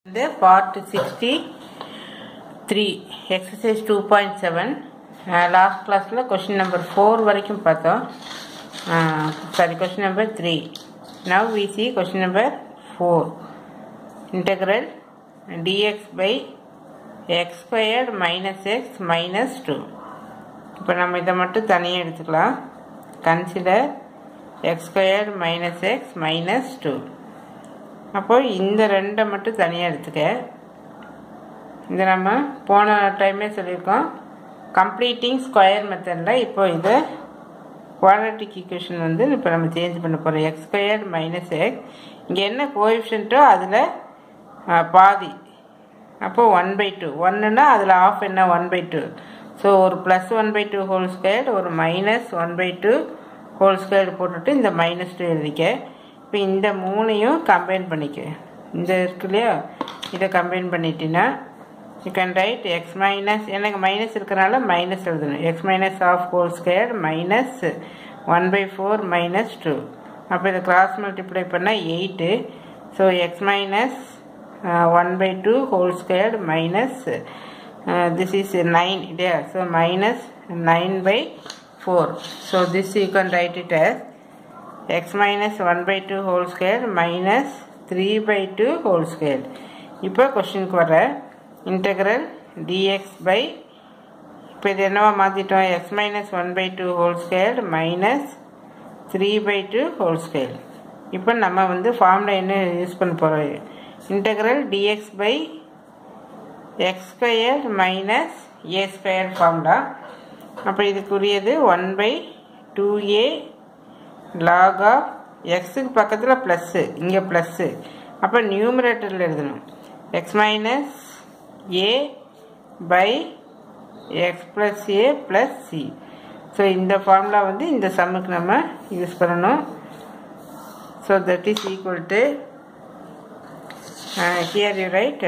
இந்த part sixty three exercise two point seven last கிளாஸில் question number four வரைக்கும் பார்த்தோம் sorry question number three now we see question number four integral dx by x squared minus x minus two இப்போ நம்ம இதை மட்டும் தனியாக எடுத்துக்கலாம் consider x squared minus x minus two அப்போ இந்த ரெண்டை மட்டும் தனியாக எடுத்துக்க இந்த நம்ம போன டைமே சொல்லியிருக்கோம் கம்ப்ளீட்டிங் ஸ்கொயர் மெத்தடில் இப்போ இதை குவாட்ரட்டிக் ஈக்குவேஷன் வந்து இப்போ நம்ம சேஞ்ச் பண்ண போகிறோம் எக்ஸ் ஸ்கொயர் மைனஸ் எக்ஸ் இங்கே என்ன கோஎஃபிஷியன்ட்டோ அதில் பாதி அப்போ ஒன் பை டூ ஒன்றுனா அதில் ஆஃப் என்ன ஒன் பை டூ ஸோ ஒரு plus one by two whole square ஒரு minus one by two whole square போட்டுட்டு இந்த மைனஸ் டூ எழுதிக்க இப்போ இந்த மூணையும் கம்பைன் பண்ணிக்க இந்த இருக்கு இல்லையா இதை கம்பைன் பண்ணிட்டீங்கன்னா you can write x minus எனக்கு மைனஸ் இருக்கிறனால மைனஸ் எழுதணும் x minus half whole square minus one by four minus two அப்போ இதை கிராஸ் மல்டிப்ளை பண்ணால் eight so x minus one by two whole square minus this is nine இல்லையா so minus nine by four so this you can write it as x minus 1 by 2 whole square minus 3 by 2 whole square இப்போ கொஷினுக்கு வர integral dx by இப்போ இது என்னவா மாற்றிட்டோம் x minus 1 by 2 whole square minus 3 by 2 whole square இப்போ நம்ம வந்து formula என்ன யூஸ் பண்ண போகிறோம் integral dx by x square minus a square formula அப்போ இதுக்குரியது one by two a log of எக்ஸுக்கு பக்கத்தில் ப்ளஸ்ஸு இங்கே ப்ளஸ்ஸு அப்போ நியூமரேட்டரில் எழுதணும் x minus a by x plus a plus c so இந்த ஃபார்முலா வந்து இந்த சம்முக்கு நம்ம யூஸ் பண்ணணும் so that is equal to here you write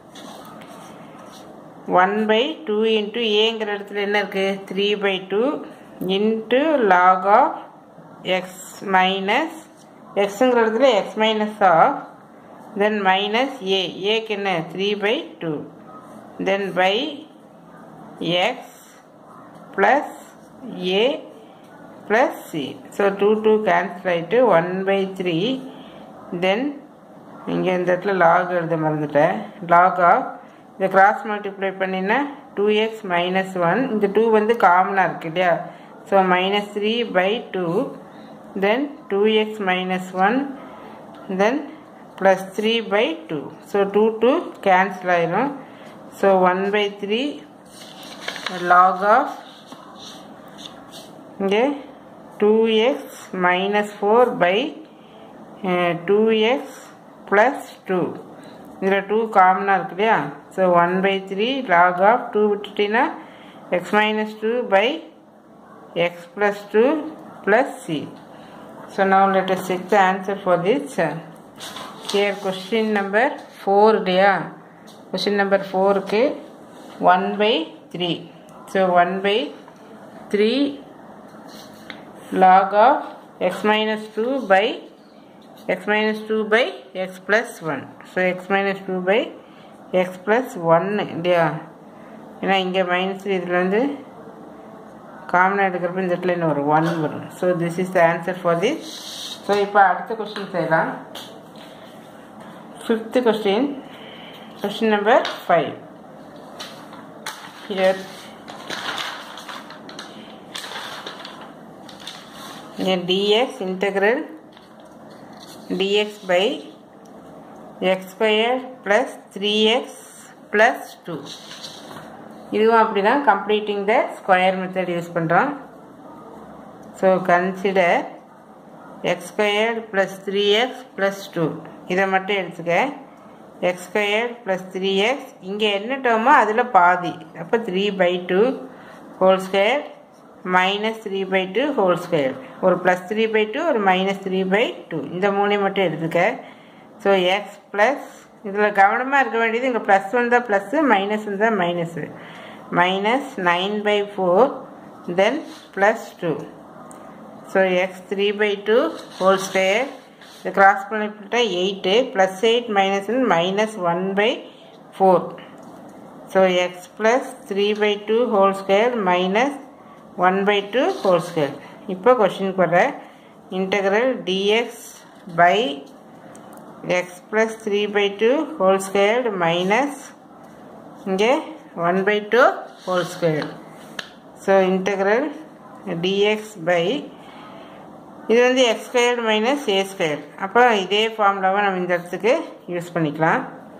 one by two into ஏங்கிற இடத்துல என்ன இருக்குது three by two into log of x minus எக்ஸுங்கிற இடத்துல x minus half then minus a ஏக்கு என்ன three by two then by x plus a plus c so two two cancel ஆகிட்டு one by three then இங்கே இந்த இடத்துல log எழுத மறந்துட்டேன் லாக் ஆஃப் இதை கிராஸ் மல்டிப்ளை பண்ணினா டூ எக்ஸ் மைனஸ் ஒன் இந்த டூ வந்து காமனாக இருக்கு இல்லையா so minus three by two then 2x minus 1 then plus 3 by 2 so 2 2 cancel ஆயிரும் so 1 by 3 log of இங்கே 2x minus 4 by uh, 2x plus 2 இதில் 2 காமனாக இருக்கு இல்லையா so one by three log of two விட்டுட்டீங்கன்னா x minus two by x plus two plus c So now let us check the answer for this. Here question number 4 இல்லையா question number 4 க்கு 1 by 3 so 1 by 3 log of x minus 2 by x minus 2 by x plus 1 so x minus 2 by x plus 1 இல்லையா ஏன்னா இங்கே minus இதில் வந்து காமனாக எடுக்கிறப்ப இந்த இடத்துல என்ன வரும் ஒன் வரும் so this is the answer for this so இப்போ அடுத்த கொஸ்டின் செய்யலாம் fifth question question number five here dx integral dx by x square plus 3x plus 2 இதுவும் அப்படி தான் completing the square method use பண்ணுறோம் so consider x square plus three x plus two இதை மட்டும் எடுத்துக்க x square plus three x இங்கே என்ன டேர்மோ அதில் பாதி அப்போ three by two whole square minus three by two whole square ஒரு ப்ளஸ் த்ரீ பை டூ ஒரு மைனஸ் த்ரீ பை டூ இந்த மூணையும் மட்டும் எடுத்துக்க ஸோ எக்ஸ் ப்ளஸ் இதில் கவனமாக இருக்க வேண்டியது இங்கே ப்ளஸ் வந்தால் ப்ளஸ்ஸு மைனஸ் வந்தால் minus minus nine by four then plus two so x three by two whole square இது கிராஸ் பண்ணிவிட்டா eight plus eight minus minus one by four so x plus three by two whole square minus one by two whole square இப்போ கொஷினுக்கு வர integral dx by x plus three by two whole squared minus இங்கே one by two whole square so integral dx by இது வந்து x squared minus a square அப்போ இதே ஃபார்முலாவை நம்ம இந்த இடத்துக்கு யூஸ் பண்ணிக்கலாம்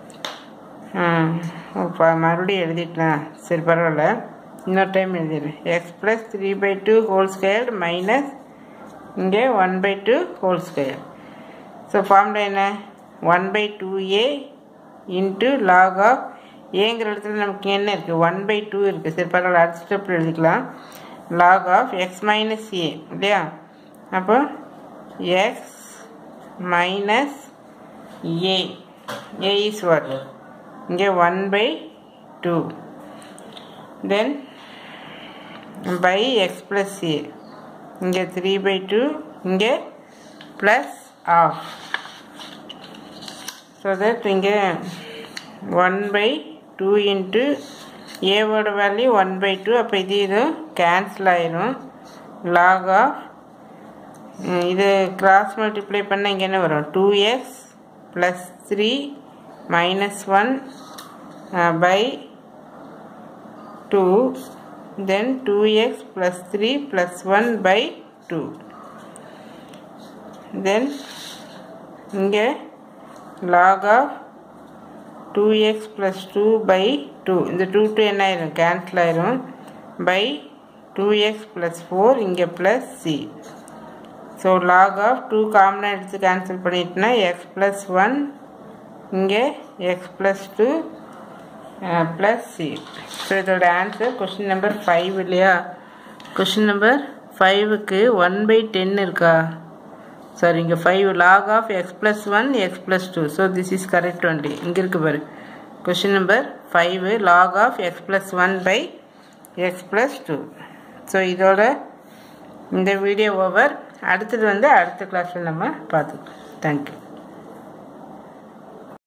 இப்போ மறுபடியும் எழுதிட்டேன் சரி பரவாயில்ல இன்னொரு டைம் எழுதிடுறேன் x plus three by two whole squared minus இங்கே one by two whole square so formula என்ன one by two a into log of ஏங்கிற இடத்துல நமக்கு என்ன இருக்குது ஒன் பை டூ இருக்குது சரி பரவாயில்ல அடுத்த ஸ்டெப்பில் எழுதிக்கலாம் log of x minus a இல்லையா அப்போ x minus a a is what இங்கே one by two then by x plus a இங்கே த்ரீ பை டூ இங்கே ப்ளஸ் ஆஃப் ஸோ தட் இங்கே ஒன் பை டூ இன்ட்டு ஏவோட வேல்யூ ஒன் பை டூ அப்போ இது இது கேன்சல் ஆயிரும் லாக் ஆஃப் இது கிராஸ் மல்டிப்ளை பண்ண இங்கே என்ன வரும் two x plus three minus one by two then two x plus three plus one by two then இங்கே log of two x plus two by two இந்த two two என்ன ஆயிரும் cancel ஆயிரும் by two x plus four இங்கே plus c so log of two காமனாக எடுத்து cancel பண்ணிட்டுனா x plus one இங்கே x plus two plus c so இதோட ஆன்சர் கொஷின் நம்பர் ஃபைவ் இல்லையா கொஷின் நம்பர் ஃபைவுக்கு ஒன் பை டென் இருக்கா சாரி இங்கே five log of x plus one X plus two so this is correct only இங்கே இருக்கு பாரு question number five log of x plus one by x plus two so இதோட இந்த video over அடுத்தது வந்து அடுத்த கிளாஸில் நம்ம பார்த்துக்கலாம் தேங்க்யூ